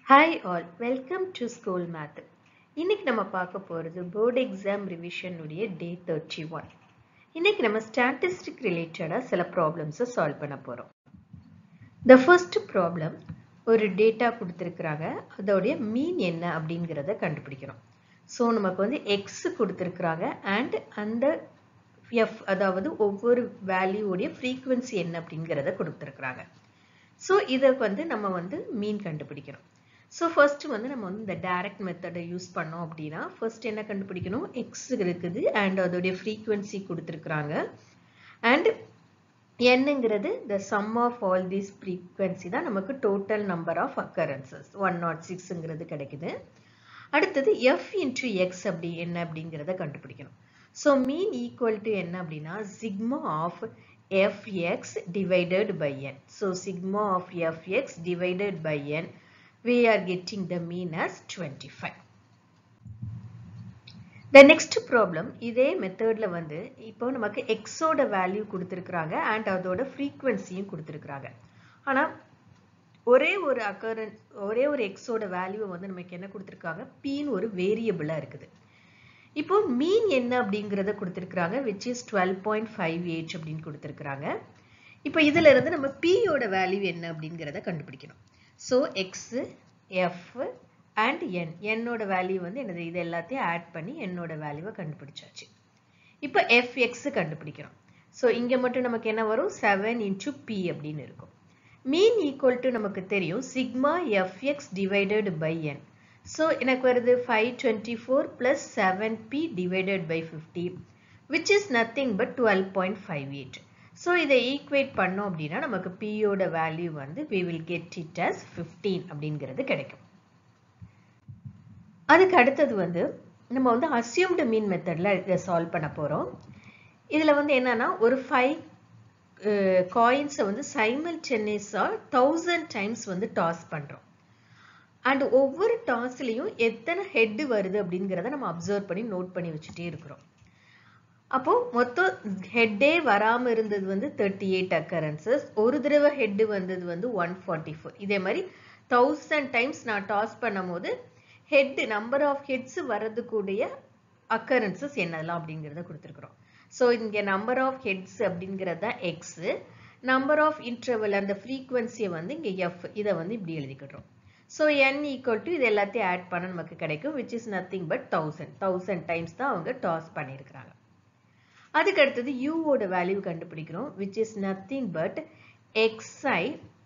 Hi all welcome to school math இன்னைக்கு நம்ம பார்க்க போகிறது போர்டு எக்ஸாம் ரிவிஷனுடைய டே தேர்ட்டி ஒன் இன்னைக்கு நம்ம ஸ்டாட்டிஸ்டிக் ரிலேட்டடாக சில ப்ராப்ளம்ஸை சால்வ் பண்ண போகிறோம் த ஃபர்ஸ்ட் ப்ராப்ளம் ஒரு டேட்டா கொடுத்துருக்குறாங்க அதோடைய மீன் என்ன அப்படிங்கிறத கண்டுபிடிக்கணும் ஸோ நமக்கு வந்து எக்ஸ் கொடுத்துருக்குறாங்க அண்ட் அந்த எஃப் அதாவது ஒவ்வொரு வேல்யூடைய ஃப்ரீக்குவென்சி என்ன அப்படிங்கிறத கொடுத்துருக்குறாங்க ஸோ இதை வந்து நம்ம வந்து மீன் கண்டுபிடிக்கணும் ஸோ ஃபர்ஸ்ட் வந்து நம்ம வந்து இந்த டைரக்ட் மெத்தடை யூஸ் பண்ணோம் அப்படின்னா ஃபர்ஸ்ட் என்ன கண்டுபிடிக்கணும் எக்ஸ் இருக்குது அண்ட் அதோடைய ஃப்ரீக்குவென்சி கொடுத்துருக்குறாங்க அண்ட் என்னங்கிறது the sum of all these frequency தான் நமக்கு total number of occurrences one nought சிக்ஸுங்கிறது கிடைக்குது அடுத்தது எஃப் இன்ட்ரு எக்ஸ் அப்படி என்ன அப்படிங்கிறத கண்டுபிடிக்கணும் ஸோ மீன் ஈக்குவல் டு என்ன அப்படின்னா sigma of fx divided by n. So sigma of fx divided by n, we are getting the mean as 25. The next problem, இதே மெத்தட்ல வந்து இப்போ நமக்கு x ஓட வேல்யூ கொடுத்துருக்குறாங்க அண்ட் அதோட ஃப்ரீக்வன்சியும் கொடுத்துருக்குறாங்க ஆனால் ஒரே ஒரு அக்கரன்ஸ் ஒரே ஒரு எக்ஸோட வேல்யூவை வந்து நமக்கு என்ன கொடுத்துருக்காங்க பீன் ஒரு வேரியபிளாக இருக்குது இப்போ மீன் என்ன அப்படிங்கிறத கொடுத்துருக்குறாங்க which is twelve point five eight அப்படின்னு கொடுத்துருக்குறாங்க இப்போ இதுல இருந்து நம்ம பியோட வேல்யூ என்ன அப்படிங்கிறத கண்டுபிடிக்கணும் so X F and N என்னோட வேல்யூ வந்து என்னது இது எல்லாத்தையும் ஆட் பண்ணி என்னோட வேல்யூவை கண்டுபிடிச்சாச்சு இப்போ எஃப் எக்ஸ் கண்டுபிடிக்கிறோம் ஸோ இங்கே மட்டும் நமக்கு என்ன வரும் செவன் இன்டூ பி அப்படின்னு இருக்கும் மீன் ஈக்குவல் டு நமக்கு தெரியும் sigma FX divided by N so எனக்கு வருது five twenty four plus seven P divided by fifty which is nothing but twelve point five eight so இதை ஈக்குவேட் பண்ணோம் அப்படின்னா நமக்கு பியோட வேல்யூ வந்து we will get it as fifteen அப்படிங்கிறது கிடைக்கும் அதுக்கு அடுத்தது வந்து நம்ம வந்து அசியூம்டு மீன் மெத்தடில் இதை சால்வ் பண்ண போகிறோம் இதில் வந்து என்னன்னா ஒரு ஃபைவ் காயின்ஸை வந்து சைமல்டெனியஸாக தௌசண்ட் டைம்ஸ் வந்து டாஸ் பண்ணுறோம் அண்ட் ஒவ்வொரு டாஸ்லையும் எத்தனை ஹெட்டு வருது அப்படிங்கிறத நம்ம அப்சர்வ் பண்ணி நோட் பண்ணி வச்சுட்டே இருக்கிறோம் அப்போ மொத்தம் ஹெட்டே வராமல் இருந்தது வந்து தேர்ட்டி எயிட் அக்கரன்சஸ் ஒரு தடவை ஹெட்டு வந்தது வந்து ஒன் ஃபார்ட்டி ஃபோர் இதே மாதிரி தௌசண்ட் டைம்ஸ் நான் டாஸ் பண்ணும் போது ஹெட் நம்பர் ஆஃப் ஹெட்ஸ் வர்றதுக்கூடிய அக்கரன்சஸ் என்னதெல்லாம் அப்படிங்கிறத கொடுத்துருக்குறோம் ஸோ இங்கே நம்பர் ஆஃப் ஹெட்ஸ் அப்படிங்கிறது தான் எக்ஸு நம்பர் ஆஃப் இன்டர்வல் அந்த ஃப்ரீக்வன்சியை வந்து இங்கே எஃப் இதை வந்து இப்படி எழுதிக்கிடுறோம் ஸோ என் ஈக்குவல் டு இது எல்லாத்தையும் ஆட் பண்ண நமக்கு கிடைக்கும் which is nothing but thousand thousand times தான் அவங்க டாஸ் பண்ணியிருக்கிறாங்க அதுக்கு அடுத்தது யூவோட வேல்யூ கண்டுபிடிக்கிறோம் which is nothing but XI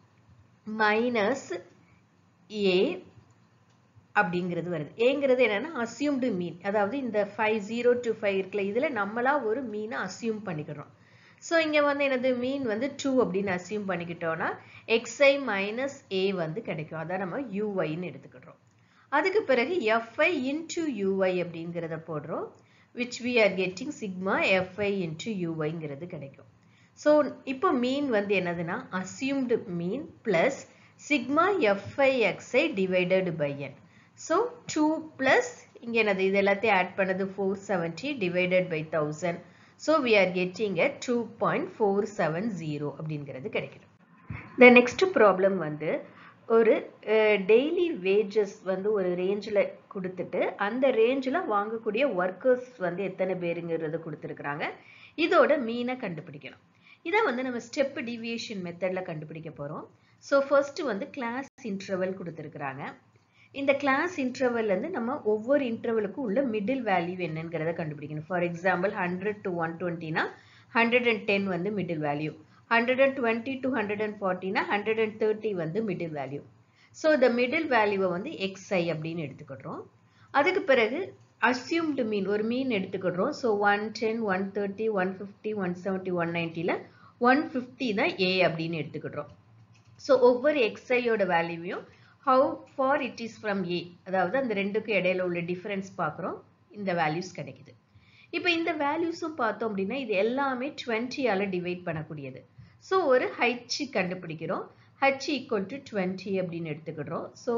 minus A அப்படிங்கிறது வருது ஏங்கிறது என்னன்னா அசியூம்டு மீன் அதாவது இந்த ஃபைவ் ஜீரோ டு ஃபைவ் இருக்குல்ல இதில் நம்மளா ஒரு மீனை அசியூம் பண்ணிக்கிறோம் ஸோ இங்கே வந்து எனது மீன் வந்து டூ அப்படின்னு அசியூம் பண்ணிக்கிட்டோம்னா எக்ஸ்ஐ மைனஸ் ஏ வந்து கிடைக்கும் அதான் நம்ம யூஐன்னு எடுத்துக்கிடுறோம் அதுக்கு பிறகு எஃப்ஐ இன்டு யூஐ அப்படிங்கிறத போடுறோம் which we are getting sigma FI into யூஐங்கிறது கிடைக்கும் ஸோ இப்போ மீன் வந்து என்னதுன்னா assumed mean plus sigma FI XI divided by N so two plus இங்கே என்னது இது எல்லாத்தையும் ஆட் பண்ணது four seventy divided by thousand so we are getting a two point four seven zero அப்படிங்கிறது கிடைக்கும் த நெக்ஸ்ட் ப்ராப்ளம் வந்து ஒரு daily wages வந்து ஒரு ரேஞ்சில் கொடுத்துட்டு அந்த ரேஞ்சில் வாங்கக்கூடிய ஒர்க்கர்ஸ் வந்து எத்தனை பேருங்கிறத கொடுத்துருக்குறாங்க இதோட மீனை கண்டுபிடிக்கணும் இதை வந்து நம்ம ஸ்டெப் டிவியேஷன் மெத்தடில் கண்டுபிடிக்க போகிறோம் ஸோ ஃபர்ஸ்ட் வந்து கிளாஸ் இன்டர்வல் கொடுத்துருக்குறாங்க இந்த கிளாஸ் இன்டர்வல்லேருந்து நம்ம ஒவ்வொரு இன்டர்வலுக்கும் உள்ள மிடில் வேல்யூ என்னங்கிறத கண்டுபிடிக்கணும் for example hundred to one டுவெண்ட்டினா ஹண்ட்ரட் அண்ட் டென் வந்து middle value hundred and twenty to hundred and ஃபார்ட்டினா ஹண்ட்ரட் அண்ட் தேர்ட்டி வந்து மிடில் வேல்யூ ஸோ இந்த மிடில் வேல்யூவை வந்து எக்ஸ்ஐ அப்படின்னு எடுத்துக்கிடுறோம் அதுக்கு பிறகு அசியூம்டு மீன் ஒரு மீன் எடுத்துக்கிடுறோம் so one ten one thirty one fifty one seventy one நைன்ட்டியில் ஒன் ஃபிஃப்டி தான் ஏ அப்படின்னு எடுத்துக்கிடுறோம் ஸோ ஒவ்வொரு எக்ஸ்ஐயோட வேல்யூவையும் how far it is from A அதாவது அந்த ரெண்டுக்கும் இடையில உள்ள டிஃபரன்ஸ் பார்க்குறோம் இந்த வேல்யூஸ் கிடைக்குது இப்போ இந்த வேல்யூஸும் பார்த்தோம் அப்படின்னா இது எல்லாமே டுவெண்ட்டியால் டிவைட் பண்ணக்கூடியது ஸோ ஒரு ஹைச் கண்டுபிடிக்கிறோம் ஹச் ஈக்குவல் டு டுவெண்ட்டி அப்படின்னு எடுத்துக்கிடுறோம் ஸோ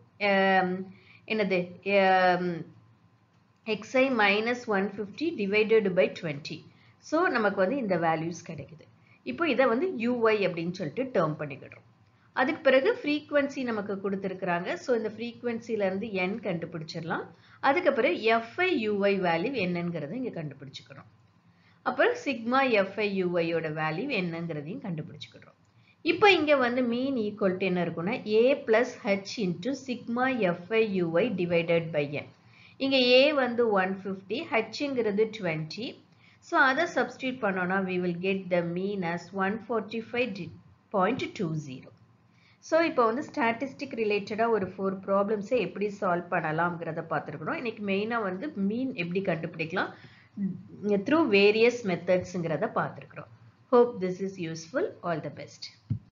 என்னது XI minus one fifty divided by twenty so நமக்கு வந்து இந்த வேல்யூஸ் கிடைக்குது இப்போ இதை வந்து யூஐ அப்படின்னு சொல்லிட்டு டேர்ம் பண்ணிக்கிடுறோம் அதுக்கு பிறகு ஃப்ரீக்வன்சி நமக்கு கொடுத்துருக்குறாங்க ஸோ இந்த ஃப்ரீக்வன்சிலேருந்து என் கண்டுபிடிச்சிடலாம் அதுக்கு பிறகு எஃப்ஐ யூஐ வேல்யூ என்னங்கிறத இங்கே கண்டுபிடிச்சிக்கிறோம் அப்புறம் சிக்மா எஃப்ஐ யூஐயோட வேல்யூ என்னங்கிறதையும் கண்டுபிடிச்சிக்கிறோம் இப்போ இங்கே வந்து மீன் ஈக்குவல் டு என்ன இருக்குன்னா A plus H into sigma FI UI divided by N இங்கே ஏ வந்து ஒன் ஃபிஃப்டி ஹெச்ங்கிறது டுவெண்ட்டி ஸோ அதை சப்ஸ்டியூட் பண்ணோன்னா we will get the mean as one forty five point two zero so இப்போ வந்து statistic ரிலேட்டடாக ஒரு ஃபோர் ப்ராப்ளம்ஸை எப்படி சால்வ் பண்ணலாம்ங்கிறத பார்த்துருக்குறோம் இன்னைக்கு மெயினாக வந்து மீன் எப்படி கண்டுபிடிக்கலாம் த்ரூ வேரியஸ் மெத்தட்ஸுங்கிறத பார்த்துருக்குறோம் hope this is useful all the best